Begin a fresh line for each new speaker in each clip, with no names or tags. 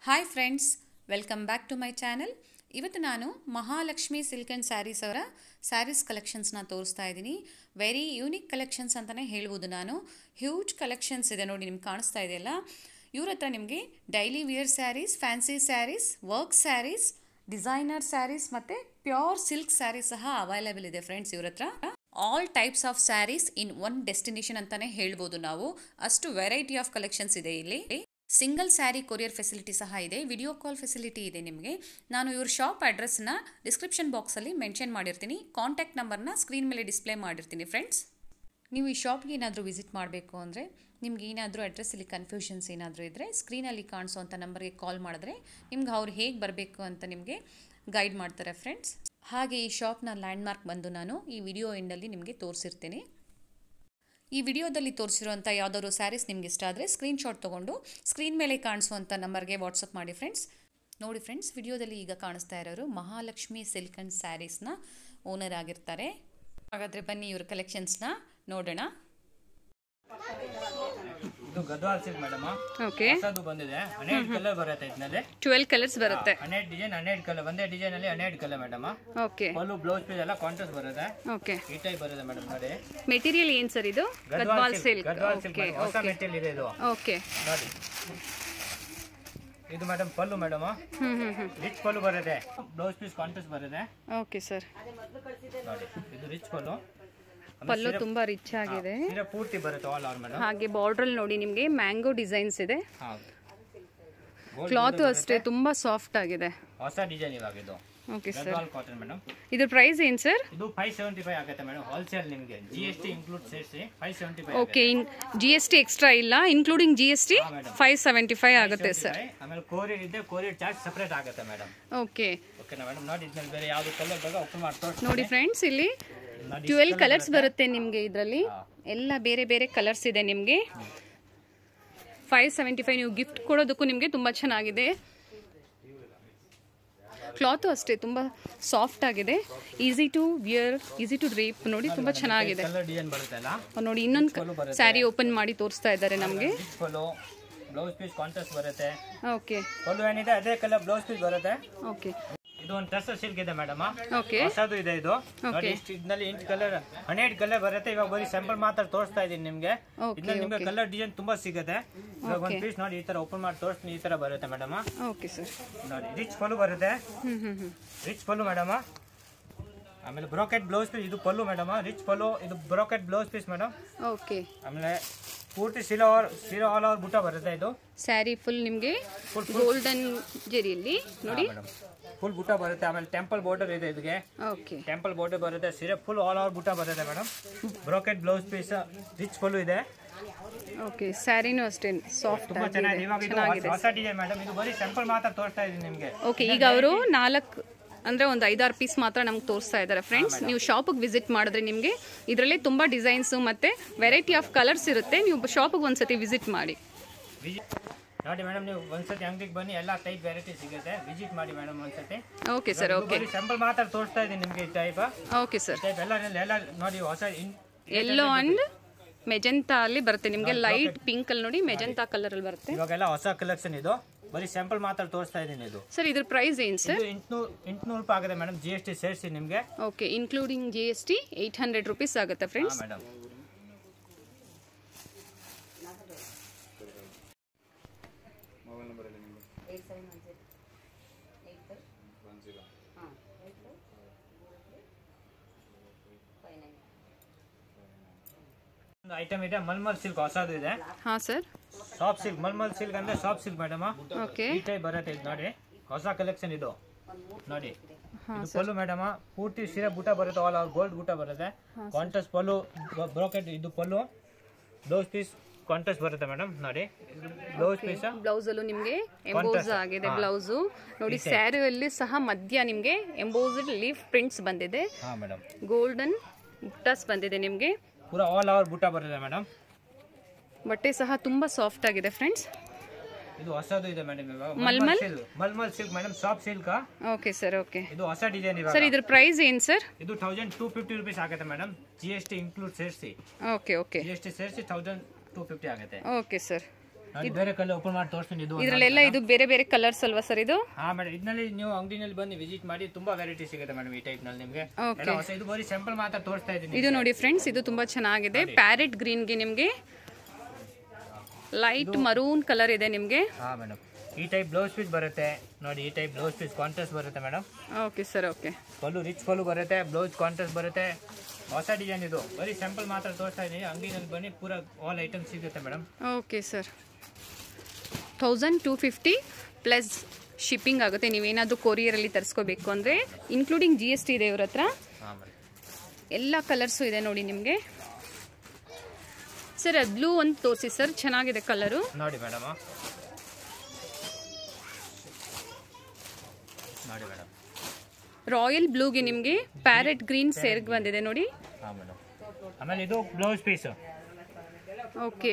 Hi friends welcome back to my channel ಇವತ್ತು ನಾನು Mahalakshmi silk and sarees ಅವರ ಸ್ಯಾರೀಸ್ ಕಲೆಕ್ಷನ್ಸ್ನ ತೋರಿಸ್ತಾ ಇದ್ದೀನಿ ವೆರಿ ಯೂನಿಕ್ ಕಲೆಕ್ಷನ್ಸ್ ಅಂತಲೇ ಹೇಳ್ಬೋದು ನಾನು ಹ್ಯೂಜ್ ಕಲೆಕ್ಷನ್ಸ್ ಇದೆ ನೋಡಿ ನಿಮ್ಗೆ ಕಾಣಿಸ್ತಾ ಇದೆಯಲ್ಲ ಇವ್ರ ಹತ್ರ ನಿಮಗೆ daily wear sarees fancy sarees work sarees designer sarees ಮತ್ತು ಪ್ಯೂರ್ ಸಿಲ್ಕ್ ಸ್ಯಾರೀಸ್ ಸಹ ಅವೈಲೇಬಲ್ ಇದೆ ಫ್ರೆಂಡ್ಸ್ ಇವ್ರ ಹತ್ರ all types of sarees in one destination ಅಂತಾನೆ ಹೇಳ್ಬೋದು ನಾವು ಅಷ್ಟು ವೆರೈಟಿ ಆಫ್ ಕಲೆಕ್ಷನ್ಸ್ ಇದೆ ಇಲ್ಲಿ ಸಿಂಗಲ್ ಸ್ಯಾರಿ ಕೊರಿಯರ್ ಫೆಸಿಲಿಟಿ ಸಹ ಇದೆ ವಿಡಿಯೋ ಕಾಲ್ ಫೆಸಿಲಿಟಿ ಇದೆ ನಿಮಗೆ ನಾನು ಇವ್ರ ಶಾಪ್ ಅಡ್ರೆಸ್ನ ಡಿಸ್ಕ್ರಿಪ್ಷನ್ ಬಾಕ್ಸಲ್ಲಿ ಮೆನ್ಷನ್ ಮಾಡಿರ್ತೀನಿ ಕಾಂಟ್ಯಾಕ್ಟ್ ನಂಬರ್ನ ಸ್ಕ್ರೀನ್ ಮೇಲೆ ಡಿಸ್ಪ್ಲೇ ಮಾಡಿರ್ತೀನಿ ಫ್ರೆಂಡ್ಸ್ ನೀವು ಈ ಶಾಪ್ಗೆ ಏನಾದರೂ ವಿಸಿಟ್ ಮಾಡಬೇಕು ಅಂದರೆ ನಿಮ್ಗೆ ಏನಾದರೂ ಅಡ್ರೆಸ್ಸಲ್ಲಿ ಕನ್ಫ್ಯೂಷನ್ಸ್ ಏನಾದರೂ ಇದ್ದರೆ ಸ್ಕ್ರೀನಲ್ಲಿ ಕಾಣಿಸೋವಂಥ ನಂಬರ್ಗೆ ಕಾಲ್ ಮಾಡಿದ್ರೆ ನಿಮ್ಗೆ ಅವ್ರು ಹೇಗೆ ಬರಬೇಕು ಅಂತ ನಿಮಗೆ ಗೈಡ್ ಮಾಡ್ತಾರೆ ಫ್ರೆಂಡ್ಸ್ ಹಾಗೆ ಈ ಶಾಪ್ನ ಲ್ಯಾಂಡ್ಮಾರ್ಕ್ ಬಂದು ನಾನು ಈ ವಿಡಿಯೋ ಎಂಡಲ್ಲಿ ನಿಮಗೆ ತೋರಿಸಿರ್ತೀನಿ ಈ ವಿಡಿಯೋದಲ್ಲಿ ತೋರಿಸಿರುವಂಥ ಯಾವುದಾದ್ರು ಸ್ಯಾರೀಸ್ ನಿಮ್ಗೆ ಇಷ್ಟ ಆದರೆ ಸ್ಕ್ರೀನ್ಶಾಟ್ ತೊಗೊಂಡು ಸ್ಕ್ರೀನ್ ಮೇಲೆ ಕಾಣಿಸುವಂಥ ನಂಬರ್ಗೆ ವಾಟ್ಸಪ್ ಮಾಡಿ ಫ್ರೆಂಡ್ಸ್ ನೋಡಿ ಫ್ರೆಂಡ್ಸ್ ವಿಡಿಯೋದಲ್ಲಿ ಈಗ ಕಾಣಿಸ್ತಾ ಇರೋರು ಮಹಾಲಕ್ಷ್ಮಿ ಸಿಲ್ಕ್ ಆ್ಯಂಡ್ ಸ್ಯಾರೀಸ್ನ ಓನರ್ ಆಗಿರ್ತಾರೆ ಹಾಗಾದರೆ ಬನ್ನಿ ಇವ್ರ ಕಲೆಕ್ಷನ್ಸ್ನ ನೋಡೋಣ
ಇದು ಗದ್ವಾಲ್ ಸಿಲ್ಕ್ ಮೇಡಮ್
ಓಕೆ
ಹೊಸದು ಬಂದಿದೆ ಹನ್ನೆರಡು ಕಲರ್ ಬರುತ್ತೆ ಇದರಲ್ಲಿ
ಟ್ವೆಲ್ ಕಲರ್ಸ್ ಬರುತ್ತೆ
ಹನ್ನೆರಡು ಡಿಸೈನ್ ಹನ್ನೆರಡು ಕಲರ್ ಒಂದೇ ಡಿಸೈನ್ ಅಲ್ಲಿ ಹನ್ನೆರಡು colour madam
okay
pallu blouse piece ಎಲ್ಲ ಕಾಂಟ್ರಾಸ್ಟ್ ಬರುತ್ತೆ
ಓಕೆ
ಈ ಟೈಪ್ ಬರುತ್ತೆ ಮೇಡಮ್ ನೋಡಿ
ಮೆಟೀರಿಯಲ್ ಏನು ಸರ್ ಇದು
ಗದ್ವಾಲ್ ಸಿಲ್ಕ್ ಗದ್ವಾಲ್ ಸಿಲ್ಕ್ ಹೊಸ ಮೆಟೀರಿಯಲ್ ಇದೆ ಇದು
ಓಕೆ
ನೋಡಿ ಇದು ಮೇಡಮ್ ಪಲ್ಲು ಮೇಡಮ್
ಹ್ಞೂ ಹ್ಞೂ ಹ್ಞೂ
ರಿಚ್ ಪಲ್ಲು ಬರುತ್ತೆ ಬ್ಲೌಸ್ ಪೀಸ್ ಕಾಂಟ್ರಾಸ್ಟ್ ಬರುತ್ತೆ
ಓಕೆ ಸರ್
ನೋಡಿ ಇದು ರಿಚ್ ಪಲ್ಲು
ಪಲ್ಲು ತುಂಬ ರಿಚ್ ಆಗಿದೆ
ಸೀರೆ ಪೂರ್ತಿ ಬರುತ್ತೆ ಆಲ್ ಆರ್ ಮೇಡಮ್
ಹಾಗೆ ಬಾರ್ಡ್ರಲ್ಲಿ ನೋಡಿ ನಿಮಗೆ ಮ್ಯಾಂಗೋ ಡಿಸೈನ್ಸ್ ಇದೆ
ಹೌದು
ಕ್ಲಾತು ಅಷ್ಟೇ ತುಂಬ ಸಾಫ್ಟ್ ಆಗಿದೆ
ಹೊಸ ಡಿಸೈನ್ ಇವಾಗ ಇದು
okay sir
Gadwal cotton madam
ಇದ್ರ ಪ್ರೈಸ್ ಏನು ಸರ್
ಇದು ಫೈವ್ ಸೆವೆಂಟಿ ಫೈವ್ ಆಗುತ್ತೆ ಮೇಡಮ್ ಹೋಲ್ಸೇಲ್ ನಿಮಗೆ ಜಿ ಎಸ್ ಟಿ ಇನ್ಕ್ಲೂಡ್ ಸೇರಿಸಿ five seventy five
okay in G S T extra ಇಲ್ಲ including G S T five seventy five ಆಗುತ್ತೆ sir
ಆಮೇಲೆ courier ಇದೆ ಕೋರಿಯರ್ ಚಾರ್ಜ್ ಸಪ್ರೇಟ್ ಆಗುತ್ತೆ madam
okay
ಓಕೆನಾ madam ನೋಡಿ ಇದ್ರಲ್ಲಿ ಬೇರೆ ಯಾವ್ದು ಕಲರ್ ಬೇಗ ಓಪನ್ ಮಾಡಿ ತೋರಿಸಿ
ನೋಡಿ ಫ್ರೆಂಡ್ಸ್ ಇಲ್ಲಿ
ನೋಡಿ
ಟ್ವೆಲ್ ಕಲರ್ಸ್ ಬರುತ್ತೆ ನಿಮಗೆ ಇದರಲ್ಲಿ ಎಲ್ಲ ಬೇರೆ ಬೇರೆ ಕಲರ್ಸ್ ಇದೆ ನಿಮಗೆ ಫೈವ್ ಸೆವೆಂಟಿ ಫೈವ್ ನೀವು ಗಿಫ್ಟ್ ಕೊಡೋದಕ್ಕೂ ನಿಮಗೆ ತುಂಬ ಚೆನ್ನಾಗಿದೆ ಕ್ಲಾತು ಅಷ್ಟೇ ತುಂಬ ಸಾಫ್ಟ್ ಆಗಿದೆ easy to wear easy to drape ನೋಡಿ ತುಂಬ ಚೆನ್ನಾಗಿದೆ
ಕಲರ್ ಡಿಸೈನ್ ಬರುತ್ತೆ ಅಲ್ಲ
ನೋಡಿ ಇನ್ನೊಂದು ಸ್ಯಾರಿ ಓಪನ್ ಮಾಡಿ ತೋರಿಸ್ತಾ ಇದ್ದಾರೆ ನಮಗೆ
rich pallu blouse piece contrast ಬರುತ್ತೆ
ಓಕೆ
ಪಲ್ಲು ಏನಿದೆ ಅದೇ ಕಲರ್ ಬ್ಲೌಸ್ ಪೀಸ್ ಬರುತ್ತೆ
ಓಕೆ
ಇದು ಒಂದು ಟಸರ್ ಸಿಲ್ಕ್ ಇದೆ ಮೇಡಮ್
ಓಕೆ
ಹೊಸದು ಇದೆ ಇದು ನೋಡಿ ಇಷ್ಟು ಇದರಲ್ಲಿ ಇಂಚ್ ಕಲರ್ ಹನ್ನೆರಡು ಕಲರ್ ಬರುತ್ತೆ ಇವಾಗ ಬರೀ ಸ್ಯಾಂಪಲ್ ಮಾತ್ರ ತೋರಿಸ್ತಾ ಇದೀನಿ ನಿಮ್ಗೆ
Okay,
ಇದ್ರಲ್ಲಿ ನಿಮ್ಗೆ ಕಲರ್ ಡಿಸೈನ್ ತುಂಬಾ ಸಿಗುತ್ತೆ ಇವಾಗ ಒಂದು ಪೀಸ್ ನೋಡಿ ಈ ತರ ಓಪನ್ ಮಾಡಿ ತೋರಿಸ್ತೀನಿ ಈ ತರ ಬರುತ್ತೆ ಮೇಡಮ್
ಓಕೆ ಸರ್
ನೋಡಿ ರಿಚ್ ಪಲ್ಲು ಬರುತ್ತೆ
ಹ್ಞೂ ಹ್ಞೂ ಹ್ಞೂ
ರಿಚ್ ಪಲ್ಲು ಮೇಡಮ್ ಆಮೇಲೆ ಬ್ರೋಕೆಟ್ ಬ್ಲೌಸ್ ಪೀಸ್ ಇದು ಪಲ್ಲು ಮೇಡಮ್ ರಿಚ್ ಪಲ್ಲು ಇದು brocade blouse piece madam
okay
ಆಮೇಲೆ ಪೂರ್ತಿ ಸೀರಾ ಆಲ್ ಸೀರಾ ಆಲ್ ಓವರ್ ಬುಟ್ಟ ಬರುತ್ತೆ ಇದು
ಸ್ಯಾರಿ ಫುಲ್ ನಿಮಗೆ ಗೋಲ್ಡನ್ ಜರಿಯಲ್ಲಿ ನೋಡಿ
ಮೇಡಮ್ ಫುಲ್ ಬುಟ್ಟ ಬರುತ್ತೆ ಆಮೇಲೆ ಟೆಂಪಲ್ ಬಾರ್ಡರ್ ಇದೆ ಇದಕ್ಕೆ
ಓಕೆ
ಟೆಂಪಲ್ ಬಾರ್ಡರ್ ಬರುತ್ತೆ ಸೀರೆ ಫುಲ್ ಆಲ್ ಓವರ್ ಬುಟ್ಟ ಬರುತ್ತೆ madam brocade blouse piece rich pallu ಇದೆ
ಓಕೆ ಸ್ಯಾರಿನೂ ಅಷ್ಟೇ ಸಾಫ್ಟ್
ತುಂಬಾ ಚೆನ್ನಾಗಿದೆ ಇವಾಗ ಇದು ಹೊಸ- ಹೊಸ ಡಿಸೈನ್ ಮೇಡಮ್ ಇದು ಬರೀ ಸ್ಯಾಂಪಲ್ ಮಾತ್ರ ತೋರಿಸ್ತಾ ಇದೀನಿ ನಿಮ್ಗೆ
ಓಕೆ ಈಗ ಅವರು ನಾಲ್ಕು ಅಂದರೆ ಒಂದು ಐದಾರು ಪೀಸ್ ಮಾತ್ರ ನಮ್ಗೆ ತೋರಿಸ್ತಾ ಇದ್ದಾರೆ ಫ್ರೆಂಡ್ಸ್ ನೀವು ಶಾಪಿಗೆ ವಿಸಿಟ್ ಮಾಡಿದ್ರೆ ನಿಮಗೆ ಇದರಲ್ಲಿ ತುಂಬ ಡಿಸೈನ್ಸು ಮತ್ತು ವೆರೈಟಿ ಆಫ್ ಕಲರ್ಸ್ ಇರುತ್ತೆ ನೀವು ಶಾಪಿಗೆ ಒಂದ್ಸತಿ ವಿಸಿಟ್ ಮಾಡಿ
ವಿಸಿಟ್ ನೋಡಿ ಮೇಡಮ್ ನೀವು ಒಂದ್ಸತಿ ಅಂಗಡಿಗೆ ಬನ್ನಿ ಎಲ್ಲ ಟೈಪ್ ವೆರೈಟಿ ಸಿಗುತ್ತೆ ವಿಸಿಟ್ ಮಾಡಿ ಮೇಡಮ್ ಒಂದ್ಸತಿ
ಓಕೆ ಸರ್
ಇದು
ಓಕೆ
ಬರೀ ಸ್ಯಾಂಪಲ್ ಮಾತ್ರ ತೋರಿಸ್ತಾ ಇದೀನಿ ನಿಮ್ಗೆ ಈ ಟೈಪ್
ಓಕೆ ಸರ್
ಟೈಪ್ ಎಲ್ಲ ಎಲ್ಲ ನೋಡಿ ಹೊಸ ಇನ್
ಎಲ್ಲೋ ಅಂಡ್ ಮೆಜೆಂಟಾ ಅಲ್ಲಿ ಬರುತ್ತೆ ನಿಮಗೆ ಲೈಟ್ ಪಿಂಕ್ ಅಲ್ಲಿ ನೋಡಿ ಮೆಜೆಂಟಾ ಕಲರ್ ಅಲ್ಲಿ ಬರುತ್ತೆ
ಇವಾಗೆಲ್ಲ ಹೊಸ ಕಲೆಕ್ಷನ್ ಇದು ಬರೀ ಸ್ಯಾಂಪಲ್ ಮಾತ್ರ ತೋರಿಸ್ತಾ ಇದೀನಿ ಇದು
ಸರ್ ಇದ್ರ ಪ್ರೈಸ್ ಏನು ಸರ್
ಇದು ಎಂಟ್ನೂರು ಎಂಟ್ನೂರು ರೂಪಾಯಿ ಆಗಿದೆ ಮೇಡಮ್ ಜಿ ಎಸ್ ಟಿ ಸೇರಿಸಿ ನಿಮಗೆ
okay including G S T eight hundred rupees ಆಗುತ್ತೆ ಫ್ರೆಂಡ್ಸ್
ಮೇಡಮ್ ಒಂದು ಐಟಮ್ ಇದೆ ಮಲ್ಮಲ್ ಸಿಲ್ಕ್ ಹೊಸದು ಇದೆ
ಹಾಂ sir
soft silk mulmul silk ಅಂದ್ರೆ ಸಾಫ್ಟ್ ಸಿಲ್ಕ್ ಮೇಡಮ್
ಓಕೆ
ಈ ಟೈಪ್ ಬರುತ್ತೆ ಇದು ನೋಡಿ ಹೊಸ ಕಲೆಕ್ಷನ್ ಇದು ನೋಡಿ ಇದು ಪಲ್ಲು ಮೇಡಮ್ ಪೂರ್ತಿ ಸೀರೆ ಬುಟ್ಟ ಬರುತ್ತೆ ಆಲ್ ಓವರ್ ಗೋಲ್ಡ್ ಬುಟ್ಟ ಬರುತ್ತೆ ಕಾಂಟ್ರಾಸ್ಟ್ ಪಲ್ಲು ಬ್ರೋಕೆಟ್ ಇದು ಪಲ್ಲು ಬ್ಲೌಸ್ ಪೀಸ್ ಕಾಂಟ್ರಾಸ್ಟ್ ಬರುತ್ತೆ ಮೇಡಮ್ ನೋಡಿ ಬ್ಲೌಸ್ ಪೀಸ್
ಬ್ಲೌಸ್ ಅಲ್ಲೂ ನಿಮಗೆ ಎಂಬೋಸ್ ಆಗಿದೆ ಬ್ಲೌಸು ನೋಡಿ ಸ್ಯಾರಿಯಲ್ಲಿ ಸಹ ಮಧ್ಯ ನಿಮಗೆ ಎಂಬೋಸ್ಡ್ ಲೀಫ್ ಪ್ರಿಂಟ್ಸ್ ಬಂದಿದೆ
ಹಾ ಮೇಡಮ್
ಗೋಲ್ಡನ್ ಬುಟ್ಟಾಸ್ ಬಂದಿದೆ ನಿಮಗೆ
ಪೂರ ಆಲ್ ಓವರ್ ಬುಟ್ಟ ಬರುತ್ತೆ ಮೇಡಮ್
ಬಟ್ಟೆ ಸಹ ತುಂಬ ಸಾಫ್ಟ್ ಆಗಿದೆ ಫ್ರೆಂಡ್ಸ್
ಇದು ಹೊಸದು ಇದೆ ಮೇಡಮ್ ಇವಾಗ
malmal?
Silk mulmul silk madam soft silk
okay sir okay
ಇದು ಹೊಸ ಡಿಸೈನ್ ಇವಾಗ
ಸರ್ ಇದ್ರ ಪ್ರೈಸ್ ಏನು ಸರ್
ಇದು ತೌಸಂಡ್ ಟೂ ಫಿಫ್ಟಿ ರುಪೀಸ್ ಆಗುತ್ತೆ madam G S T include ಸೇರಿಸಿ
okay okay
G S T ಸೇರಿಸಿ ತೌಸಂಡ್ ಟೂ ಫಿಫ್ಟಿ ಆಗುತ್ತೆ
ಓಕೆ ಸರ್
ನೋಡಿ ಬೇರೆ ಕಲರ್ ಓಪನ್ ಮಾಡಿ ತೋರಿಸ್ತೀನಿ ಇದು ಒಂದು
ಇದರಲ್ಲೆಲ್ಲ ಇದು ಬೇರೆ ಬೇರೆ ಕಲರ್ಸ್ ಅಲ್ವಾ ಸರ್ ಇದು
ಹಾ ಮೇಡಮ್ ಇದರಲ್ಲಿ ನೀವು ಅಂಗಡಿನಲ್ಲಿ ಬಂದು ವಿಸಿಟ್ ಮಾಡಿ ತುಂಬಾ ವೆರೈಟಿ ಸಿಗುತ್ತೆ ಮೇಡಮ್ ಈ ಟೈಪ್ ನಲ್ಲಿ ನಿಮಗೆ
Okay.
ಎಲ್ಲ ಹೊಸ ಇದು ಬರೀ ಸ್ಯಾಂಪಲ್ ಮಾತ್ರ ತೋರಿಸ್ತಾ ಇದ್ದೀನಿ
ಇದು ನೋಡಿ ಫ್ರೆಂಡ್ಸ್ ಇದು ತುಂಬಾ ಚೆನ್ನಾಗಿದೆ ಪ್ಯಾರೆಟ್ ಗ್ರೀನ್ಗೆ ನಿಮಗೆ ಲೈಟ್ ಮರೂನ್ ಕಲರ್ ಇದೆ ನಿಮಗೆ
ಹಾ ಮೇಡಮ್ ಈ ಟೈಪ್ ಬ್ಲೌಸ್ ಪೀಸ್ ಬರುತ್ತೆ ನೋಡಿ ಈ ಟೈಪ್ ಬ್ಲೌಸ್ ಪೀಸ್ ಕಾಂಟ್ರಾಸ್ಟ್ ಬರುತ್ತೆ madam
okay sir okay
pallu rich pallu ಬರುತ್ತೆ ಬ್ಲೌಸ್ ಕಾಂಟ್ರಾಸ್ಟ್ ಬರುತ್ತೆ ಹೊಸ ಡಿಸೈನ್ ಇದು ಬರೀ ಸ್ಯಾಂಪಲ್ ಮಾತ್ರ ತೋರಿಸ್ತಾ ಇದ್ದೀನಿ ಅಂಗಡಿನಲ್ಲಿ ಬನ್ನಿ ಪೂರ ಆಲ್ ಐಟಮ್ಸ್ ಸಿಗುತ್ತೆ madam
okay sir thousand two fifty plus shipping ಆಗುತ್ತೆ ನೀವೇನಾದರೂ ಕೊರಿಯರಲ್ಲಿ ತರಿಸ್ಕೋಬೇಕು ಅಂದರೆ ಇನ್ಕ್ಲೂಡಿಂಗ್ ಜಿ ಎಸ್ ಟಿ ಇದೆ ಇವ್ರ ಹತ್ರ
ಹಾ ಮೇಡಮ್
ಎಲ್ಲ ಕಲರ್ಸು ಇದೆ ನೋಡಿ ನಿಮಗೆ ಸರ್ ಅದು ಬ್ಲೂ ಒಂದು ತೋರಿಸಿ ಸರ್ ಚೆನ್ನಾಗಿದೆ ಕಲರು
ನೋಡಿ ಮೇಡಮ್ ನೋಡಿ ಮೇಡಮ್
ರಾಯಲ್ ಬ್ಲೂಗೆ ನಿಮಗೆ ಪ್ಯಾರೆಟ್ ಗ್ರೀನ್ ಸೇರ್ಗ್ ಬಂದಿದೆ ನೋಡಿ
ಹಾ ಮೇಡಮ್ ಆಮೇಲೆ ಇದು ಬ್ಲೌಸ್ ಪೀಸ್
ಓಕೆ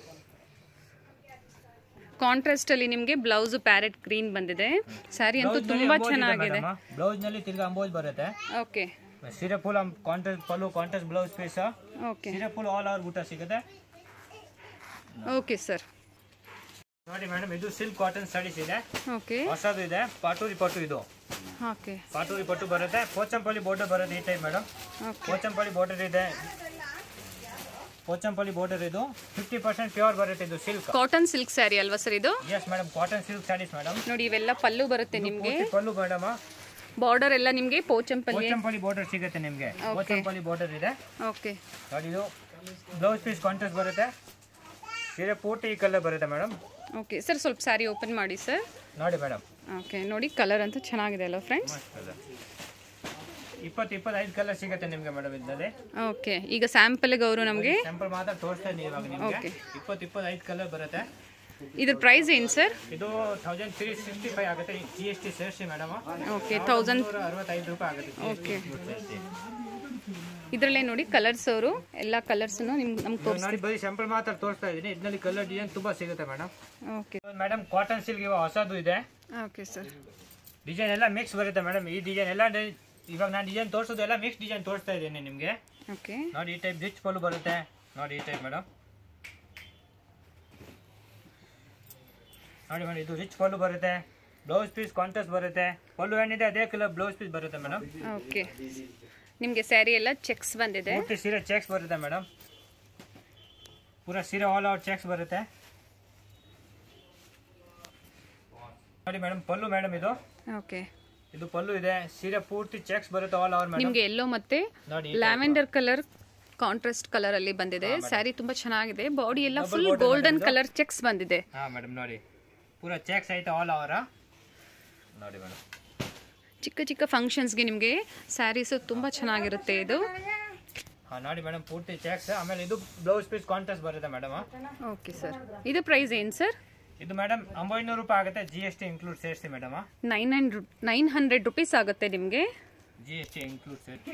ಕಾಂಟ್ರಾಸ್ಟ್ ಅಲ್ಲಿ ನಿಮಗೆ ಬ್ಲೌಸ್ ಪ್ಯಾರೆಟ್ ಗ್ರೀನ್ ಬಂದಿದೆ ಸ್ಯಾರಿ ಅಂತೂ ತುಂಬಾ ಚೆನ್ನಾಗಿದೆ
ಬ್ಲೌಸ್ ನಲ್ಲಿ ತಿರ್ಗಾ ಅಂಬೋಜ್ ಬರುತ್ತೆ
ಓಕೆ
ಸೀರೆ full contrast pallu contrast blouse piece
okay
ಸೀರೆ ಫುಲ್ ಆಲ್ ಓವರ್ ಊಟ ಸಿಗುತ್ತೆ
ಓಕೆ ಸರ್
ನೋಡಿ ಮೇಡಮ್ ಇದು ಸಿಲ್ಕ್ ಕಾಟನ್ ಸ್ಟಡೀಸ್ ಇದೆ
ಓಕೆ
ಹೊಸದು ಇದೆ ಪಾಟೂರಿ ಪಟ್ಟು ಇದು
ಓಕೆ
ಪಾಟೂರಿ ಪಟ್ಟು ಬರುತ್ತೆ ಪೋಚಂಪಳ್ಳಿ ಬಾರ್ಡರ್ ಬರುತ್ತೆ ಈ type madam
okay
Pochampally border ಇದೆ ಪೋಚಂಪಳ್ಳಿ ಬಾರ್ಡರ್ ಇದು ಫಿಫ್ಟಿ ಪರ್ಸೆಂಟ್ ಪ್ಯೂರ್ ಬರುತ್ತೆ ಇದು ಸಿಲ್ಕ್
ಕಾಟನ್ ಸಿಲ್ಕ್ ಸ್ಯಾರಿ ಅಲ್ವಾ ಸರ್ ಇದು
yes madam cotton silk sarees madam
ನೋಡಿ ಇವೆಲ್ಲ ಪಲ್ಲು ಬರುತ್ತೆ ನಿಮಗೆ
ಪಲ್ಲು ಮೇಡಮ್
ಬಾರ್ಡರ್ ಎಲ್ಲ ನಿಮಗೆ ಪೋಚಂಪಲ್ಲಿ
ಪೋಚಂಪಳ್ಳಿ ಬಾರ್ಡರ್ ಸಿಗುತ್ತೆ ನಿಮಗೆ ಪೋಚಂಪಳ್ಳಿ ಬಾರ್ಡರ್ ಇದೆ
ಓಕೆ
ನೋಡಿ ಇದು ಬ್ಲೌಸ್ ಪೀಸ್ ಕಾಂಟ್ರಾಸ್ಟ್ ಬರುತ್ತೆ ಸೀರೆ ಪೂರ್ತಿ ಈ ಕಲರ್ ಬರುತ್ತೆ ಮೇಡಮ್
ಓಕೆ ಸರ್ ಸ್ವಲ್ಪ ಸ್ಯಾರಿ ಓಪನ್ ಮಾಡಿ ಸರ್
ನೋಡಿ ಮೇಡಮ್
ಓಕೆ ನೋಡಿ ಕಲರ್ ಅಂತೂ ಚೆನ್ನಾಗಿದೆ ಅಲ್ವಾ ಫ್ರೆಂಡ್ಸ್
ಮಸ್ತ್ ಕಲರ್ ಇಪ್ಪತ್ತು ಇಪ್ಪತ್ತೈದು ಕಲರ್ ಸಿಗುತ್ತೆ ನಿಮಗೆ ಮೇಡಮ್ ಇದರಲ್ಲಿ
ಓಕೆ ಈಗ ಸ್ಯಾಂಪಲ್ಗೆ ಅವರು ನಮಗೆ
ಸ್ಯಾಂಪಲ್ ಮಾತ್ರ ತೋರಿಸ್ತಾ ಇದ್ದೀನಿ ಇವಾಗ ನಿಮಗೆ
Okay.
ಇಪ್ಪತ್ತು ಇಪ್ಪತ್ತೈದು ಕಲರ್ ಬರುತ್ತೆ
ಇದ್ರ ಪ್ರೈಸ್ ಏನು ಸರ್
ಇದು ತೌಸಂಡ್ ತ್ರೀ ಸಿಕ್ಸ್ಟಿ ಫೈವ್ ಆಗುತ್ತೆ ಜಿ ಎಸ್ ಟಿ ಸೇರಿಸಿ ಮೇಡಮ್
ಓಕೆ ತೌಸಂಡ್
ನೂರ ಅರವತ್ತೈದು ರೂಪಾಯಿ ಆಗುತ್ತೆ
Okay.
ಸೇರಿಸಿ
ಇದರಲ್ಲೇ ನೋಡಿ ಕಲರ್ಸ್ ಅವರು ಎಲ್ಲ ಕಲರ್ಸ್ನು ನಿಮ್ಗೆ ನಮ್ಗೆ ತೋರಿಸ್
ನೋಡಿ ಬರೀ ಸ್ಯಾಂಪಲ್ ಮಾತ್ರ ತೋರಿಸ್ತಾ ಇದ್ದೀನಿ ಇದರಲ್ಲಿ ಕಲರ್ ಡಿಸೈನ್ ತುಂಬಾ ಸಿಗುತ್ತೆ madam
okay
madam cotton silk ಇವಾಗ ಹೊಸದು ಇದೆ
ಓಕೆ ಸರ್
ಡಿಸೈನ್ ಎಲ್ಲ ಮಿಕ್ಸ್ ಬರುತ್ತೆ ಮೇಡಮ್ ಈ ಡಿಸೈನ್ ಎಲ್ಲ ಡಿ- ಇವಾಗ ನಾನು ಡಿಸೈನ್ ತೋರಿಸೋದು ಎಲ್ಲ ಮಿಕ್ಸ್ ಡಿಸೈನ್ ತೋರಿಸ್ತಾ ಇದ್ದೀನಿ ನಿಮಗೆ
ಓಕೆ
ನೋಡಿ ಈ ಟೈಪ್ ರಿಚ್ ಪಲ್ಲು ಬರುತ್ತೆ ನೋಡಿ ಈ ಟೈಪ್ ಮೇಡಮ್ ನೋಡಿ ಮೇಡಮ್ ಇದು ರಿಚ್ ಪಲ್ಲು ಬರುತ್ತೆ ಬ್ಲೌಸ್ ಪೀಸ್ ಕಾಂಟ್ರಾಸ್ಟ್ ಬರುತ್ತೆ ಪಲ್ಲು ಏನಿದೆ ಅದೇ ಕಲರ್ ಬ್ಲೌಸ್ ಪೀಸ್ ಬರುತ್ತೆ ಮೇಡಮ್
ಓಕೆ ನಿಮಗೆ ಸ್ಯಾರಿ ಎಲ್ಲ ಚೆಕ್ಸ್ ಬಂದಿದೆ
ಪೂರ್ತಿ ಸೀರೆ ಚೆಕ್ಸ್ ಬರುತ್ತೆ ಮೇಡಮ್ ಪೂರ ಸೀರೆ ಆಲ್ ಔಟ್ ಚೆಕ್ಸ್ ಬರುತ್ತೆ ನೋಡಿ ಮೇಡಮ್ ಪಲ್ಲು ಮೇಡಮ್ ಇದು
ಓಕೆ
ಇದು ಪಲ್ಲು ಇದೆ ಸೀರೆ ಪೂರ್ತಿ ಚೆಕ್ಸ್ ಬರುತ್ತೆ ಆಲ್ ಓವರ್ ಮೇಡಮ್
ನಿಮಗೆ ಎಲ್ಲೋ ಮತ್ತೆ
ನೋಡಿ
ಲ್ಯಾವೆಂಡರ್ ಕಲರ್ ಕಾಂಟ್ರಾಸ್ಟ್ ಕಲರ್ ಅಲ್ಲಿ ಬಂದಿದೆ ಸ್ಯಾರಿ ತುಂಬಾ ಚೆನ್ನಾಗಿದೆ ಬಾಡಿ ಎಲ್ಲ ಫುಲ್ ಗೋಲ್ಡನ್ ಕಲರ್ ಚೆಕ್ಸ್ ಬಂದಿದೆ
ಹಾ ಮೇಡಮ್ ನೋಡಿ ಪೂರ ಚೆಕ್ಸ್ ಐತೆ ಆಲ್ ಓವರ್ ನೋಡಿ ಮೇಡಮ್
ಚಿಕ್ಕ ಚಿಕ್ಕ ಫಂಕ್ಷನ್ಸ್ಗೆ ನಿಮಗೆ ಸ್ಯಾರೀಸ್ ತುಂಬಾ ಚೆನ್ನಾಗಿರುತ್ತೆ ಇದು
ಹಾ ನೋಡಿ ಮೇಡಮ್ ಪೂರ್ತಿ ಚೆಕ್ಸ್ ಆಮೇಲೆ ಇದು ಬ್ಲೌಸ್ ಪೀಸ್ ಕಾಂಟ್ರಾಸ್ಟ್ ಬರುತ್ತೆ ಮೇಡಮ್
ಓಕೆ ಸರ್ ಇದು ಪ್ರೈಸ್ ಏನು ಸರ್
ಇದು ಮೇಡಮ್ ಒಂಬೈನೂರು ರೂಪಾಯಿ ಆಗುತ್ತೆ ಜಿ ಎಸ್ ಟಿ ಇನ್ಕ್ಲೂಡ್ ಸೇರಿಸಿ madam
nine hundred nine hundred rupees ಆಗುತ್ತೆ ನಿಮಗೆ
ಜಿ ಎಸ್ ಟಿ ಇನ್ಕ್ಲೂಡ್ ಸೇರಿಸಿ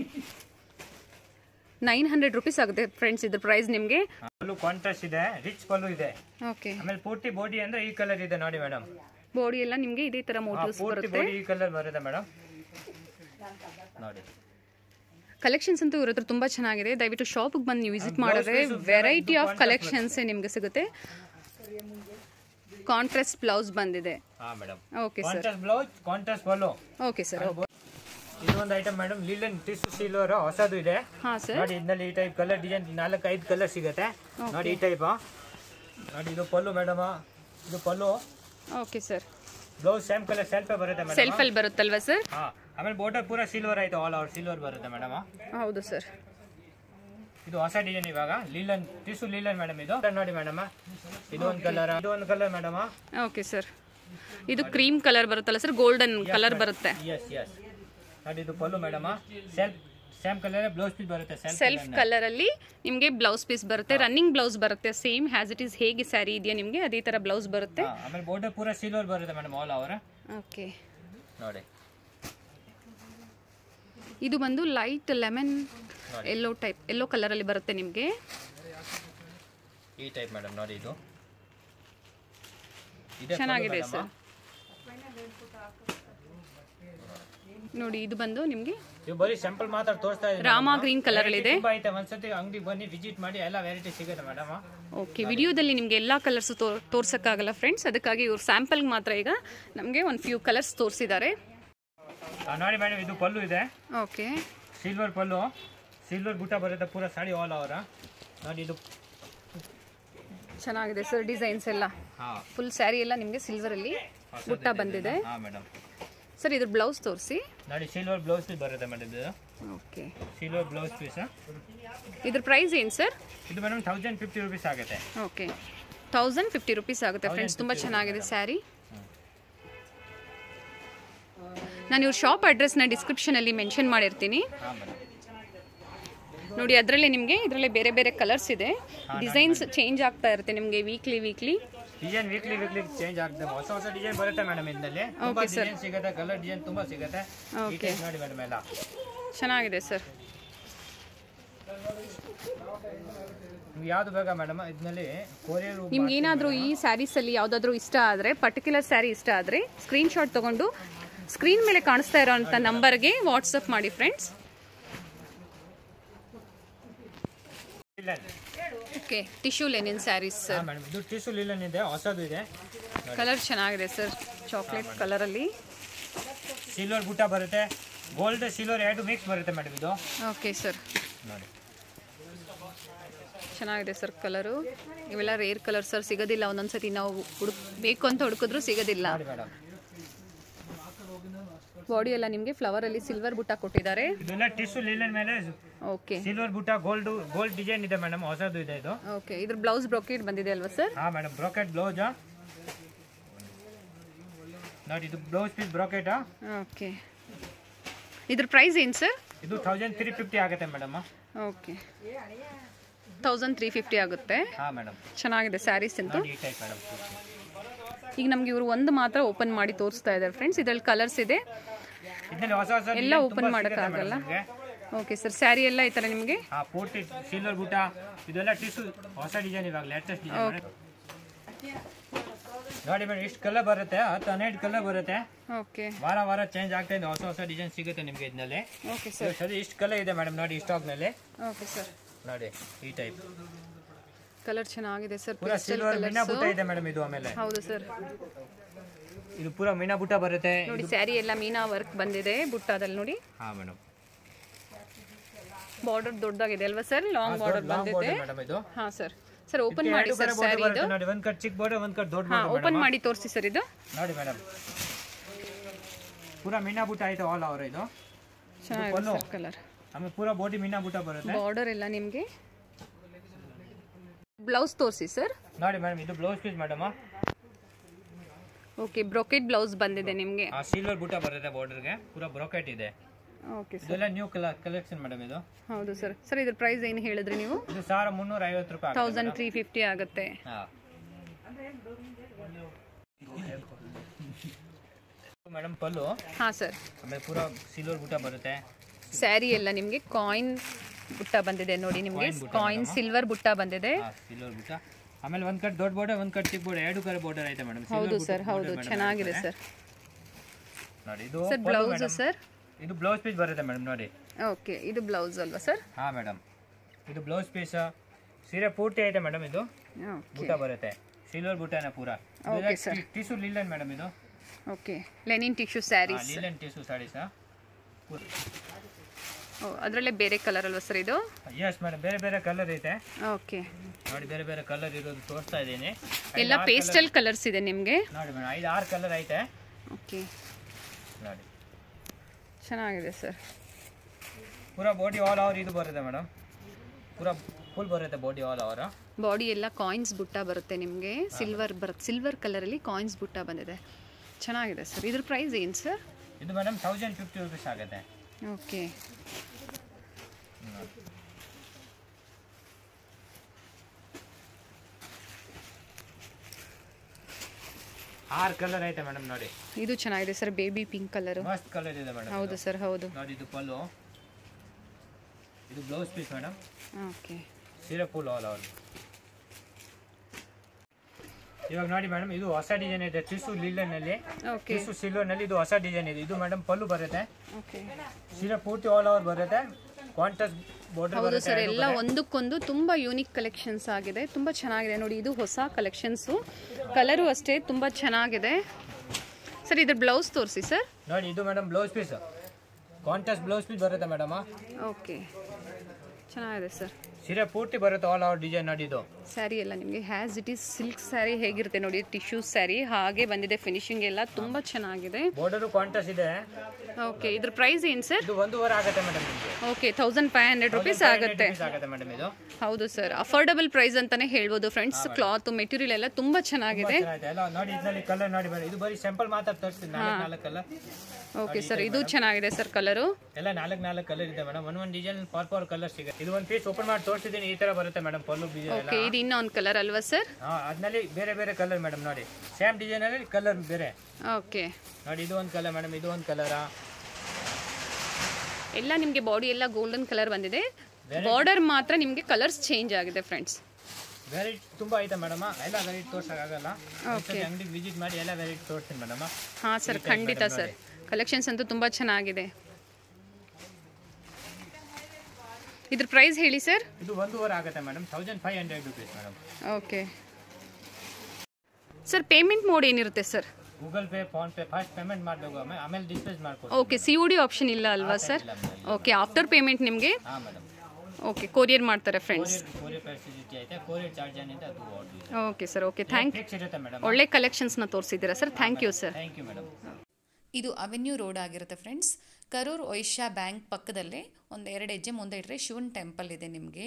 ನೈನ್ ಹಂಡ್ರೆಡ್ ರುಪೀಸ್ ಆಗುತ್ತೆ ಫ್ರೆಂಡ್ಸ್ ಇದ್ರ ಪ್ರೈಸ್ ನಿಮಗೆ
ಪಲ್ಲು ಕಾಂಟ್ರಾಸ್ಟ್ ಇದೆ ರಿಚ್ ಪಲ್ಲು ಇದೆ
ಓಕೆ
ಆಮೇಲೆ ಪೂರ್ತಿ ಬಾಡಿ ಅಂದ್ರೆ ಈ ಕಲರ್ ಇದೆ ನೋಡಿ ಮೇಡಮ್
ಬಾಡಿ ಎಲ್ಲ ನಿಮಗೆ ಇದೇ ತರ ಮೋಟಿವ್ಸ್
ಪೂರ್ತಿ
ಬರುತ್ತೆ
ಬಾಡಿ ಈ ಕಲರ್ ಬರುತ್ತೆ ಮೇಡಮ್ ನೋಡಿ
ಕಲೆಕ್ಷನ್ಸ್ ಅಂತೂ ಇವ್ರ ಹತ್ರ ತುಂಬಾ ಚೆನ್ನಾಗಿದೆ ದಯವಿಟ್ಟು ಶಾಪಿಗೆ ಬಂದು ನೀವು ವಿಸಿಟ್ ಮಾಡಿದ್ರೆ ವೆರೈಟಿ ಆಫ್ ಕಲೆಕ್ಷನ್ಸ್ ನಿಮಗೆ ಸಿಗುತ್ತೆ ಕಾಂಟ್ರಾಸ್ಟ್ ಬ್ಲೌಸ್ ಬಂದಿದೆ
ಹಾ madam
okay sir
contrast blouse contrast pallu
okay sir
ಇದೊಂದು ಐಟಮ್ ಮೇಡಮ್ ಲೀಲನ್ ಟಿಶ್ಯೂ ಸೀಲರ್ ಹೊಸದು ಇದೆ
ಹಾಂ ಸರ್
ನೋಡಿ ಇದರಲ್ಲಿ ಈ ಟೈಪ್ ಕಲರ್ ಡಿಸೈನ್ ನಾಲ್ಕು ಐದು ಕಲರ್ ಸಿಗುತ್ತೆ ನೋಡಿ ಈ ಟೈಪ್ ನೋಡಿ ಇದು ಪಲ್ಲು ಮೇಡಮ್ ಇದು pallu
okay sir
blouse same colour ಸೆಲ್ಫೇ ಬರುತ್ತೆ ಮೇಡಮ್
ಸೆಲ್ಫಲ್ಲಿ ಬರುತ್ತಲ್ವಾ ಸರ್
ಹಾ ಆಮೇಲೆ ಬೋರ್ಡರ್ ಪೂರ ಸಿಲ್ವರ್ ಐತೆ ಆಲ್ ಓವರ್ ಸಿಲ್ವರ್ ಬರುತ್ತೆ ಮೇಡಮ್
ಹೌದು ಸರ್
ಇದು ಹೊಸ ಡಿಸೈನ್ ಇವಾಗ ಲೀಲನ್ ಟಿಶ್ಯೂ ಲೀಲನ್ ಮೇಡಮ್ ಇದು ನೋಡಿ ಮೇಡಮ್ ಇದು ಒಂದು ಕಲರ್ ಇದು ಒಂದು ಕಲರ್ ಮೇಡಮ್
ಓಕೆ ಸರ್ ಇದು ಕ್ರೀಮ್ ಕಲರ್ ಬರುತ್ತಲ್ಲ ಸರ್ ಗೋಲ್ಡನ್ ಕಲರ್ ಬರುತ್ತೆ
ಎಸ್ ಎಸ್ ನೋಡಿ ಇದು pallu madam self same colour blouse piece ಬರುತ್ತೆ ಸೆಲ್ಫ್
ಸೆಲ್ಫ್ ಕಲರ್ ಅಲ್ಲಿ ನಿಮಗೆ ಬ್ಲೌಸ್ ಪೀಸ್ ಬರುತ್ತೆ ರನ್ನಿಂಗ್ ಬ್ಲೌಸ್ ಬರುತ್ತೆ ಸೇಮ್ ಹ್ಯಾಸ್ ಇಟ್ ಈಸ್ ಹೇಗೆ ಸ್ಯಾರಿ ಇದೆಯಾ ನಿಮಗೆ ಅದೇ ತರ ಬ್ಲೌಸ್ ಬರುತ್ತೆ
ಆಮೇಲೆ ಬೋರ್ಡರ್ ಪೂರ ಸಿಲ್ವರ್ ಬರುತ್ತೆ ಮೇಡಮ್ ಆಲ್ ಓವರ್
ಓಕೆ
ನೋಡಿ
ಇದು ಬಂದು light lemon yellow type yellow colour ಅಲ್ಲಿ ಬರುತ್ತೆ ನಿಮಗೆ
ಈ ಟೈಪ್ ಮೇಡಮ್ ನೋಡಿ ಇದು ಇದೆ
ಚೆನ್ನಾಗಿದೆ
ಪಲ್ಲು
ಸರ್
madam.
ನೋಡಿ ಇದು ಬಂದು ನಿಮಗೆ
ಇವು ಬರೀ ಸ್ಯಾಂಪಲ್ ಮಾತ್ರ ತೋರಿಸ್ತಾ ಇದ್ದೀನಿ
ರಾಮ ಗ್ರೀನ್ ಕಲರ್ ಇದೆ
ತುಂಬಾ ಐತೆ ಒಂದ್ಸತಿ ಅಂಗಡಿ ಬನ್ನಿ ವಿಸಿಟ್ ಮಾಡಿ ಎಲ್ಲ ವೆರೈಟಿ ಸಿಗುತ್ತೆ ಮೇಡಮ್
ಓಕೆ ವಿಡಿಯೋದಲ್ಲಿ ನಿಮಗೆ ಎಲ್ಲ ಕಲರ್ಸ್ ತೋರ್ಸೋಕ್ಕಾಗಲ್ಲ ಫ್ರೆಂಡ್ಸ್ ಅದಕ್ಕಾಗಿ ಇವ್ರು ಸ್ಯಾಂಪಲ್ಗೆ ಮಾತ್ರ ಈಗ ನಮಗೆ ಒಂದು ಫ್ಯೂ ಕಲರ್ಸ್ ತೋರಿಸಿದ್ದಾರೆ
ನೋಡಿ ಮೇಡಮ್ ಇದು ಪಲ್ಲು ಇದೆ
ಓಕೆ
ಸಿಲ್ವರ್ ಪಲ್ಲು ಸಿಲ್ವರ್ ಬುಟ್ಟ ಬರುತ್ತೆ ಪೂರ ಸಾಡಿ ಆಲ್ ಅವರ ನೋಡಿ ಇದು
ಚೆನ್ನಾಗಿದೆ ಸರ್ ಡಿಸೈನ್ಸ್ ಎಲ್ಲ
ಹಾ
ಫುಲ್ ಸ್ಯಾರಿ ಎಲ್ಲ ನಿಮಗೆ ಸಿಲ್ವರಲ್ಲಿ ಬುಟ್ಟ ಬಂದಿದೆ
ಹಾ ಮೇಡಮ್
ಸರ್ ಇದ್ರ ಬ್ಲೌಸ್ ತೋರಿಸಿ
ನೋಡಿ ಸಿಲ್ವರ್ ಬ್ಲೌಸ್ ಪೀಸ್ ಬರುತ್ತೆ ಮೇಡಮ್ ಇದು
ಓಕೆ
ಸಿಲ್ವರ್ ಬ್ಲೌಸ್ ಪೀಸ್
ಇದ್ರ ಪ್ರೈಸ್ ಏನು ಸರ್
ಇದು ಮೇಡಮ್ ತೌಸಂಡ್ ಫಿಫ್ಟಿ ರುಪೀಸ್ ಆಗುತ್ತೆ
ಓಕೆ ತೌಸಂಡ್ ಫಿಫ್ಟಿ ರುಪೀಸ್ ಆಗುತ್ತೆ ಫ್ರೆಂಡ್ಸ್ ತುಂಬ ಚೆನ್ನಾಗಿದೆ ಸ್ಯಾರಿ ನಾನು ಇವ್ರ ಶಾಪ್ ಅಡ್ರೆಸ್ನ ಡಿಸ್ಕ್ರಿಪ್ಷನಲ್ಲಿ ಮೆನ್ಷನ್ ಮಾಡಿರ್ತೀನಿ
ಹಾ ಮೇಡಮ್
ನೋಡಿ ಅದರಲ್ಲೇ ನಿಮಗೆ ಇದರಲ್ಲೇ ಬೇರೆ ಬೇರೆ ಕಲರ್ಸ್ ಇದೆ ಡಿಸೈನ್ಸ್ ಚೇಂಜ್ ಆಗ್ತಾ ಇರುತ್ತೆ ನಿಮಗೆ weekly weekly
design weekly weekly change ಆಗುತ್ತೆ ಹೊಸ ಹೊಸ ಡಿಸೈನ್ ಬರುತ್ತೆ ಮೇಡಮ್ ಇದರಲ್ಲಿ ತುಂಬಾ ಡಿಸೈನ್ ಸಿಗುತ್ತೆ ಕಲರ್ ಡಿಸೈನ್ ತುಂಬಾ ಸಿಗುತ್ತೆ ಈ type ನೋಡಿ ಮೇಡಮ್ ಎಲ್ಲ
ಚೆನ್ನಾಗಿದೆ ಸರ್
ನಿಮ್ಗೆ ಯಾವ್ದು ಬೇಕಾ ಮೇಡಮ್ ಇದರಲ್ಲಿ ಕೊರಿಯರ್
ನಿಮ್ಗೆ ಏನಾದರೂ ಈ ಸ್ಯಾರೀಸಲ್ಲಿ ಯಾವುದಾದ್ರೂ ಇಷ್ಟ ಆದರೆ ಪರ್ಟಿಕ್ಯುಲರ್ ಸ್ಯಾರಿ ಇಷ್ಟ ಆದರೆ ಸ್ಕ್ರೀನ್ಶಾಟ್ ತೊಗೊಂಡು ಸ್ಕ್ರೀನ್ ಮೇಲೆ ಕಾಣಿಸ್ತಾ ಇರೋಂಥ ನಂಬರ್ಗೆ ವಾಟ್ಸಪ್ ಮಾಡಿ ಫ್ರೆಂಡ್ಸ್
ಇಲ್ಲ
ಓಕೆ ಟಿಶ್ಯೂ ಲೆನಿನ್ ಸ್ಯಾರೀಸ್
ಹಾ
ಸರ್
ಮೇಡಮ್ ಇದು ಟಿಸು ಲೀಲನ್ ಇದೆ ಹೊಸದು ಇದೆ
ಕಲರ್ ಚೆನ್ನಾಗಿದೆ ಸರ್ ಚಾಕ್ಲೇಟ್ ಕಲರಲ್ಲಿ
ಸಿಲ್ವರ್ ಬುಟ್ಟ ಬರುತ್ತೆ ಗೋಲ್ಡ್ ಸಿಲ್ವರ್ ಎರಡು ಮಿಕ್ಸ್ ಬರುತ್ತೆ ಮೇಡಮ್ ಇದು
ಓಕೆ ಸರ್
ನೋಡಿ
ಚೆನ್ನಾಗಿದೆ ಸರ್ ಕಲರು ಇವೆಲ್ಲ ರೇರ್ ಕಲರ್ ಸರ್ ಸಿಗೋದಿಲ್ಲ ಒಂದೊಂದ್ಸತಿ ನಾವು ಹುಡುಕ್ ಬೇಕು ಅಂತ ಹುಡುಕಿದ್ರು ಸಿಗೋದಿಲ್ಲ
ನೋಡಿ ಮೇಡಮ್
ಬಾಡಿ ಎಲ್ಲ ನಿಮಗೆ ಫ್ಲವರಲ್ಲಿ ಸಿಲ್ವರ್ ಬುಟ್ಟ ಕೊಟ್ಟಿದ್ದಾರೆ
ಇದೆಲ್ಲ ಟಿಸು ಲೀಲನ್ ಮೇಲೆ
okay
silver butta gold gold design ಇದೆ ಮೇಡಮ್ ಹೊಸದು ಇದೆ ಇದು
ಓಕೆ ಇದ್ರ ಬ್ಲೌಸ್ ಬ್ರೊಕೇಟ್ ಬಂದಿದೆ ಅಲ್ವಾ ಸರ್
ಹಾ ಮೇಡಮ್ ಬ್ರೋಕೆಟ್ ಬ್ಲೌಸ್ ನೋಡಿ ಇದು ಬ್ಲೌಸ್ ಪೀಸ್ ಬ್ರೋಕೆಟ್
ಓಕೆ ಇದ್ರ ಪ್ರೈಸ್ ಏನು ಸರ್
ಇದು ತೌಸಂಡ್ ತ್ರೀ ಫಿಫ್ಟಿ ಆಗುತ್ತೆ madam
okay thousand three fifty ಆಗುತ್ತೆ
ಹಾ ಮೇಡಮ್
ಚೆನ್ನಾಗಿದೆ ಸ್ಯಾರೀಸ್ ಅಂತೂ
ನೋಡಿ ಈ ಟೈಪ್ ಮೇಡಮ್
ಈಗ ನಮ್ಗೆ ಇವರು ಒಂದು ಮಾತ್ರ ಓಪನ್ ಮಾಡಿ ತೋರಿಸ್ತಾ ಇದ್ದಾರೆ ಫ್ರೆಂಡ್ಸ್ ಇದ್ರಲ್ಲಿ ಕಲರ್ಸ್ ಇದೆ
ಇದರಲ್ಲಿ ಹೊಸ ಹೊಸ
ಎಲ್ಲ
design
open
ತುಂಬಾ ಸಿಗುತ್ತೆ
ಮಾಡೋಕ್ಕಾಗಲ್ಲ.
madam ನಿಮ್ಗೆ.
ಓಕೆ ಸರ್ ಸ್ಯಾರಿ ಎಲ್ಲ ಈ ಥರ ನಿಮಗೆ
ಹಾ ಪೂರ್ತಿ ಸಿಲ್ವರ್ ಬೂಟ ಇದೆಲ್ಲ ಟಿಸು ಹೊಸ ಡಿಸೈನ್ ಇವಾಗ ಲೇಟೆಸ್ಟ್ ಡಿಸೈನ್ ನೋಡಿ ಮೇಡಮ್ ಇಷ್ಟು ಕಲರ್ ಬರುತ್ತೆ ಹತ್ತು ಹನ್ನೆರಡು ಕಲರ್ ಬರುತ್ತೆ
ಓಕೆ
ವಾರ ವಾರ ಚೇಂಜ್ ಆಗ್ತಾ ಇದೆ ಹೊಸ ಹೊಸ ಡಿಸೈನ್ ಸಿಗುತ್ತೆ ನಿಮಗೆ ಇದರಲ್ಲಿ
ಓಕೆ ಸರ್
ಸರಿ ಇಷ್ಟು ಕಲರ್ ಇದೆ ಮೇಡಮ್ ನೋಡಿ ಸ್ಟಾಕ್ನಲ್ಲಿ
ಓಕೆ ಸರ್
ನೋಡಿ ಈ ಟೈಪ್
ಕಲರ್ ಚೆನ್ನಾಗಿದೆ ಸರ್
ಪೂರಾ ಸಿಲ್ವರ್ ಮೀನಾ ಬುಟ್ಟ ಇದೆ ಮೇಡಮ್ ಇದು ಆಮೇಲೆ
ಹೌದು ಸರ್
ಇದು ಪೂರಾ ಮೀನಾ ಬುಟ್ಟ ಬರುತ್ತೆ
ನೋಡಿ ಸ್ಯಾರಿ ಎಲ್ಲ ಮೀನಾ ವರ್ಕ್ ಬಂದಿದೆ ಬುಟ್ಟದಲ್ಲಿ ನೋಡಿ
ಹಾ ಮೇಡಮ್
ಬಾರ್ಡರ್ ದೊಡ್ಡದಾಗಿದೆ ಅಲ್ವಾ ಸರ್ ಲಾಂಗ್ ಬಾರ್ಡರ್
ಲಾಂಗ್
ಬಂದಿದೆ
ಬೋರ್ಡ್ ಮೇಡಮ್ ಇದು
ಹಾ ಸರ್ ಸರ್ ಓಪನ್ ಮಾಡಿ
ಎರಡು
ಸರ್
ಕಡೆ border
ಸ್ಯಾರಿ
ಬರುತ್ತೆ
ಇದು
ನೋಡಿ ಒಂದ್ ಕಟ್ ಚಿಕ್ಕ ಬೋರ್ಡ್ ಒಂದ್ ಕಟ್ ದೊಡ್ಡ
ಹಾ
ಬೋರ್ಡ್
ಓಪನ್ ಮಾಡಿ ತೋರಿಸಿ ಸರ್ ಇದು
ನೋಡಿ ಮೇಡಮ್ ಪೂರಾ ಮೀನಾ ಬುಟ್ಟ ಆಯ್ತು ಆಲ್ ಅವರ್ ಇದು
ಚೆನ್ನಾಗಿದೆ ಸರ್ ಕಲರ್
ಆಮೇಲೆ ಪೂರಾ ಬಾಡಿ ಮೀನಾ ಬುಟ್ಟ ಬರುತ್ತೆ
ಬಾರ್ಡರ್ ಎಲ್ಲ ನಿಮಗೆ ಬ್ಲೌಸ್ ತೋರಿಸಿ ಸರ್
ನೋಡಿ ಮೇಡಮ್ ಇದು blouse piece madam
okay brocade blouse ಬಂದಿದೆ ನಿಮಗೆ
ಆ ಸಿಲ್ವರ್ ಬುಟ್ಟ ಬರುತ್ತೆ ಬಾರ್ಡರ್ಗೆ ಪೂರಾ ಬ್ರೋಕೆಟ್ ಇದೆ
ಓಕೆ ಸರ್
ಇದೆಲ್ಲ ನ್ಯೂ ಕಲರ್ ಕಲೆಕ್ಷನ್ ಮೇಡಮ್ ಇದು
ಹೌದು ಸರ್ ಸರ್ ಇದ್ರ ಪ್ರೈಸ್ ಏನು ಹೇಳಿದ್ರಿ ನೀವು
ಇದು ಸಾವಿರ ಮುನ್ನೂರ ಐವತ್ತು ರೂಪಾಯಿ ಆಗುತ್ತೆ
ತೌಸಂಡ್ ತ್ರೀ ಫಿಫ್ಟಿ ಆಗುತ್ತೆ
ಹಾ ಮೇಡಮ್ ಪಲ್ಲು
ಹಾಂ ಸರ್
ಆಮೇಲೆ ಪೂರಾ ಸಿಲ್ವರ್ ಬುಟ್ಟ ಬರುತ್ತೆ
ಸ್ಯಾರಿ ಎಲ್ಲ ನಿಮಗೆ ಕಾಯಿನ್ ಬುಟ್ಟ ಬಂದಿದೆ ನೋಡಿ ನಿಮಗೆ ಕಾಯಿನ್ ಸಿಲ್ವರ್ ಬುಟ್ಟ ಬಂದಿದೆ
ಹಾ ಸಿಲ್ವರ್ ಬುಟ್ಟ ಆಮೇಲೆ ಒಂದ್ ಕಟ್ ದೊಡ್ಡ ಬೋರ್ಡರ್ ಒಂದ್ ಕಟ್ ಚಿಕ್ಕ ಬೋರ್ಡರ್ ಎರಡು ಕಡೆ ಬೋರ್ಡರ್ ಐತೆ ಮೇಡಮ್
ಹೌದು ಸರ್ ಹೌದು ಚೆನ್ನಾಗಿದೆ ಸರ್
ನೋಡಿ ಇದು
ಸರ್ ಬ್ಲೌಸ್ ಸರ್
ಇದು ಬ್ಲೌಸ್ ಪೀಸ್ ಬರುತ್ತೆ ಮೇಡಮ್ ನೋಡಿ
ಓಕೆ ಇದು ಬ್ಲೌಸ್ ಅಲ್ವಾ ಸರ್
ಹಾ ಮೇಡಮ್ ಇದು ಬ್ಲೌಸ್ ಪೀಸ್ ಸೀರೆ ಪೂರ್ತಿ ಐತೆ ಮೇಡಮ್ ಇದು
ಓಕೆ
ಬುಟ್ಟ ಬರುತ್ತೆ ಸಿಲ್ವರ್ ಬುಟ್ಟನ ಪೂರ
Okay, sir.
Tissue linen madam ಇದು
okay linen tissue sarees
linen tissue sarees
ಅದರಲ್ಲೇ ಬೇರೆ ಕಲರ್ ಅಲ್ವಾ ಸರ್ ಇದು
ಎಸ್ ಮೇಡಮ್ ಬೇರೆ ಬೇರೆ ಕಲರ್ ಐತೆ
ಓಕೆ
ನೋಡಿ ಬೇರೆ ಬೇರೆ ಕಲರ್ ಇರೋದು ತೋರಿಸ್ತಾ ಇದ್ದೀನಿ
ಎಲ್ಲ ಪೇಸ್ಟಲ್ ಕಲರ್ಸ್ ಇದೆ ನಿಮಗೆ
ನೋಡಿ ಮೇಡಮ್ ಐದು ಆರು ಕಲರ್ ಐತೆ
ಓಕೆ
ನೋಡಿ
ಚೆನ್ನಾಗಿದೆ ಸರ್
ಪೂರ ಬಾಡಿ ಆಲ್ ಓವರ್ ಇದು ಬರುತ್ತೆ ಮೇಡಮ್ ಪೂರ ಫುಲ್ ಬರುತ್ತೆ ಬಾಡಿ ಆಲ್ ಓವರ್
ಬಾಡಿ ಎಲ್ಲ ಕಾಯಿನ್ಸ್ ಬುಟ್ಟ ಬರುತ್ತೆ ನಿಮಗೆ ಸಿಲ್ವರ್ ಬರುತ್ತೆ ಸಿಲ್ವರ್ ಕಲರಲ್ಲಿ ಕಾಯಿನ್ಸ್ ಬುಟ್ಟ ಬಂದಿದೆ ಚೆನ್ನಾಗಿದೆ ಸರ್ ಇದ್ರ ಪ್ರೈಸ್ ಏನು ಸರ್
ಇದು ಮೇಡಮ್ ತೌಸಂಡ್ ಫಿಫ್ಟಿ ರುಪೀಸ್ ಆಗುತ್ತೆ
ಓಕೆ
ಆರು ಕಲರ್ ಐತೆ ಮೇಡಮ್ ನೋಡಿ
ಇದು ಚೆನ್ನಾಗಿದೆ ಸರ್ ಬೇಬಿ ಪಿಂಕ್ ಕಲರು
ಮಸ್ತ್ ಕಲರ್ ಇದೆ ಮೇಡಮ್
ಹೌದು ಸರ್ ಹೌದು
ನೋಡಿ ಇದು ಪಲ್ಲು ಇದು ಬ್ಲೌಸ್ ಪೀಸ್ ಮೇಡಮ್
ಓಕೆ
ಸೀರೆ ಫುಲ್ ಆಲ್ ಓವರ್ ಇವಾಗ ನೋಡಿ ಮೇಡಮ್ ಇದು ಹೊಸ ಡಿಸೈನ್ ಇದೆ ಟಿಸು ಲಿಲ್ಲನ್ ಅಲ್ಲಿ
ಓಕೆ
ಟಿಸು ಸಿಲ್ವರ್ ನಲ್ಲಿ ಇದು ಹೊಸ ಡಿಸೈನ್ ಇದೆ ಇದು ಮೇಡಮ್ ಪಲ್ಲು ಬರುತ್ತೆ
ಓಕೆ
ಸೀರೆ ಪೂರ್ತಿ ಆಲ್ ಓವರ್ ಬರುತ್ತೆ ಕಾಂಟ್ರಾಸ್ಟ್ ಬಾರ್ಡರ್
ಹೌದು
ಬರುತ್ತೆ
ಸರ್
ಎರಡು
ಎಲ್ಲ
ಕಡೆ.
ಒಂದಕ್ಕೊಂದು ತುಂಬ ಯೂನಿಕ್ ಕಲೆಕ್ಷನ್ಸ್ ಆಗಿದೆ ತುಂಬ ಚೆನ್ನಾಗಿದೆ ನೋಡಿ ಇದು ಹೊಸ ಕಲೆಕ್ಷನ್ಸು ಕಲರು ಅಷ್ಟೇ ತುಂಬ ಚೆನ್ನಾಗಿದೆ ಸರ್ ಇದ್ರ ಬ್ಲೌಸ್ ತೋರಿಸಿ ಸರ್
ನೋಡಿ ಇದು madam blouse piece contrast blouse piece ಬರುತ್ತೆ ಮೇಡಮ್
ಓಕೆ ಚೆನ್ನಾಗಿದೆ ಸರ್
ಸೀರೆ ಪೂರ್ತಿ ಬರುತ್ತೆ ಆಲ್ ಓವರ್ ಡಿಸೈನ್ ನೋಡಿ ಇದು
ಸ್ಯಾರಿ ಎಲ್ಲ ನಿಮಗೆ as it is silk saree ಹೇಗಿರುತ್ತೆ ನೋಡಿ ಟಿಶ್ಯೂ ಸ್ಯಾರಿ ಹಾಗೆ ಬಂದಿದೆ ಫಿನಿಶಿಂಗ್ ಎಲ್ಲ ತುಂಬ ಚೆನ್ನಾಗಿದೆ
ಬಾರ್ಡರು ಕಾಂಟ್ರಾಸ್ಟ್ ಇದೆ
ಓಕೆ ಇದ್ರ ಪ್ರೈಸ್ ಏನು ಸರ್
ಇದು ಒಂದೂವರೆ ಆಗುತ್ತೆ ಮೇಡಮ್ ನಿಮಗೆ
okay thousand five hundred rupees ಆಗುತ್ತೆ
ಆಗುತ್ತೆ ಮೇಡಮ್ ಇದು
ಹೌದು ಸರ್ ಅಫೋರ್ಡಬಲ್ ಪ್ರೈಸ್ ಅಂತಾನೆ ಹೇಳ್ಬೋದು ಫ್ರೆಂಡ್ಸ್ ಕ್ಲಾತ್ ಮೆಟೀರಿಯಲ್ ಎಲ್ಲ ತುಂಬ ಚೆನ್ನಾಗಿದೆ
ಚೆನ್ನಾಗಿದೆ ಎಲ್ಲ ನೋಡಿ ಇದರಲ್ಲಿ ಕಲರ್ ನೋಡಿ ಮೇಡಮ್ ಇದು ಬರೀ ಸಿಂಪಲ್ ಮಾತ್ರ ತೋರಿಸ್ತೀನಿ ನಾಲ್ಕು ನಾಲ್ಕು ಕಲರ್
ಓಕೆ ಸರ್ ಇದು ಚೆನ್ನಾಗಿದೆ ಸರ್ ಕಲರು
ಎಲ್ಲ ನಾಲ್ಕು ನಾಲ್ಕು ಕಲರ್ ಇದೆ ಮೇಡಮ್ ಒಂದ್ ಒಂದು ಡಿಸೈನ್ ಫಾರ್ ಫಾರ್ ಕಲರ್ ಸಿಗುತ್ತೆ ಇದು ಒಂದು ಪೀಸ್ ಓಪನ್ ಮಾಡಿ ತೋರಿಸಿದ್ದೀನಿ ಈ ತರ ಬರುತ್ತೆ ಮೇಡಮ್ ಪಲ್ಲು ಡಿಸೈನ್ ಎಲ್ಲ
ಓಕೆ ಇದು ಇನ್ನೊಂದು ಕಲರ್ ಅಲ್ವಾ ಸರ್
ಹಾ ಅದ್ರಲ್ಲಿ ಬೇರೆ ಬೇರೆ ಕಲರ್ ಮೇಡಮ್ ನೋಡಿ ಸೇಮ್ ಡಿಸೈನ್ ಅಲ್ಲಿ ಕಲರ್ ಬೇರೆ
ಓಕೆ
ನೋಡಿ ಇದು ಒಂದು ಕಲರ್ ಮೇಡಮ್ ಇದು ಒಂದು ಕಲರ್
ಎಲ್ಲ ನಿಮಗೆ ಬಾಡಿ ಎಲ್ಲ ಗೋಲ್ಡನ್ ಕಲರ್ ಬಂದಿದೆ ಬಾರ್ಡರ್ ಮಾತ್ರ ನಿಮಗೆ ಕಲರ್ಸ್ ಚೇಂಜ್ ಆಗಿದೆ ಫ್ರೆಂಡ್ಸ್
ವೆರೈಟಿ ತುಂಬಾ ಐತೆ ಮೇಡಮ್ ಎಲ್ಲ ವೆರೈಟಿ ತೋರ್ಸಕ್ಕಾಗಲ್ಲ ಅಂಗಡಿಗೆ ವಿಸಿಟ್ ಮಾಡಿ ಎಲ್ಲ ವೆರೈಟಿ ತೋರಿಸ್ತೀನಿ ಮೇಡಮ್
ಹಾಂ ಸರ್ ಖಂಡಿತ ಸರ್ ಕಲೆಕ್ಷನ್ಸ್ ಅಂತೂ ತುಂಬ ಚೆನ್ನಾಗಿದೆ ಇದ್ರ ಪ್ರೈಸ್ ಹೇಳಿ ಸರ್
ಇದು ಒಂದೂವರೆ ಆಗುತ್ತೆ madam thousand five hundred rupees madam
okay sir payment mode ಏನಿರುತ್ತೆ sir
Google Pay PhonePe first payment ಮಾಡಬೇಕು ಆಮೇಲೆ ಆಮೇಲೆ ಡಿಸ್ಪ್ಲೇಸ್ ಮಾಡ್ಕೊಡ್ತೀನಿ
okay C U D option ಇಲ್ಲ ಅಲ್ವಾ ಸರ್ ಓಕೆ ಆಫ್ಟರ್ ಪೇಮೆಂಟ್ ನಿಮಗೆ
ಹಾಂ ಮೇಡಮ್
ಓಕೆ ಕೊರಿಯರ್ ಮಾಡ್ತಾರೆ ಫ್ರೆಂಡ್ಸ್
ಕೊರಿಯರ್ ಕೊರಿಯರ್ ಫೆಸಿಲಿಟಿ ಐತೆ ಕೊರಿಯರ್ ಚಾರ್ಜ್ ಏನಿದೆ ಅದು
okay sir okay thank
fix ಇರುತ್ತೆ ಮೇಡಮ್
ಒಳ್ಳೆ ಕಲೆಕ್ಷನ್ಸ್ನ ತೋರಿಸಿದ್ದೀರಾ sir thank you sir
thank you madam
ಇದು ಅವೆನ್ಯೂ ರೋಡ್ ಆಗಿರುತ್ತೆ ಫ್ರೆಂಡ್ಸ್ ಕರೂರ್ ಒಯ್ಶಾ ಬ್ಯಾಂಕ್ ಪಕ್ಕದಲ್ಲೇ ಒಂದು ಎರಡು ಹೆಜ್ಜೆ ಮುಂದೆ ಇಟ್ಟರೆ ಶಿವನ್ ಟೆಂಪಲ್ ಇದೆ ನಿಮಗೆ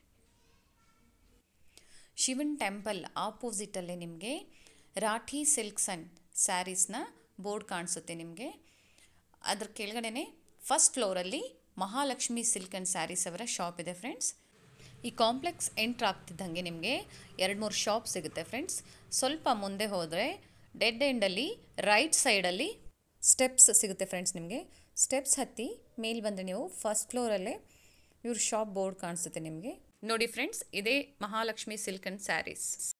ಶಿವನ್ ಟೆಂಪಲ್ ಆಪೋಸಿಟಲ್ಲೇ ನಿಮಗೆ ರಾಠಿ ಸಿಲ್ಕ್ಸ್ ಆ್ಯಂಡ್ ಸ್ಯಾರೀಸ್ನ ಬೋರ್ಡ್ ಕಾಣಿಸುತ್ತೆ ನಿಮಗೆ ಅದ್ರ ಕೆಳಗಡೆನೆ ಫಸ್ಟ್ ಫ್ಲೋರಲ್ಲಿ ಮಹಾಲಕ್ಷ್ಮಿ ಸಿಲ್ಕ್ ಆ್ಯಂಡ್ ಸ್ಯಾರೀಸ್ ಅವರ ಶಾಪ್ ಇದೆ ಫ್ರೆಂಡ್ಸ್ ಈ ಕಾಂಪ್ಲೆಕ್ಸ್ ಎಂಟ್ರ್ ಆಗ್ತಿದ್ದಂಗೆ ನಿಮಗೆ ಎರಡು ಮೂರು ಶಾಪ್ ಸಿಗುತ್ತೆ ಫ್ರೆಂಡ್ಸ್ ಸ್ವಲ್ಪ ಮುಂದೆ ಹೋದರೆ ಡೆಡ್ ಎಂಡಲ್ಲಿ ರೈಟ್ ಸೈಡಲ್ಲಿ ಸ್ಟೆಪ್ಸ್ ಸಿಗುತ್ತೆ ಫ್ರೆಂಡ್ಸ್ ನಿಮಗೆ ಸ್ಟೆಪ್ಸ್ ಹತ್ತಿ ಮೇಲೆ ಬಂದರೆ ನೀವು ಫಸ್ಟ್ ಫ್ಲೋರಲ್ಲೇ ಇವ್ರ ಶಾಪ್ ಬೋರ್ಡ್ ಕಾಣಿಸುತ್ತೆ ನಿಮಗೆ ನೋಡಿ ಫ್ರೆಂಡ್ಸ್ ಇದೇ ಮಹಾಲಕ್ಷ್ಮಿ ಸಿಲ್ಕ್ ಆ್ಯಂಡ್ ಸ್ಯಾರೀಸ್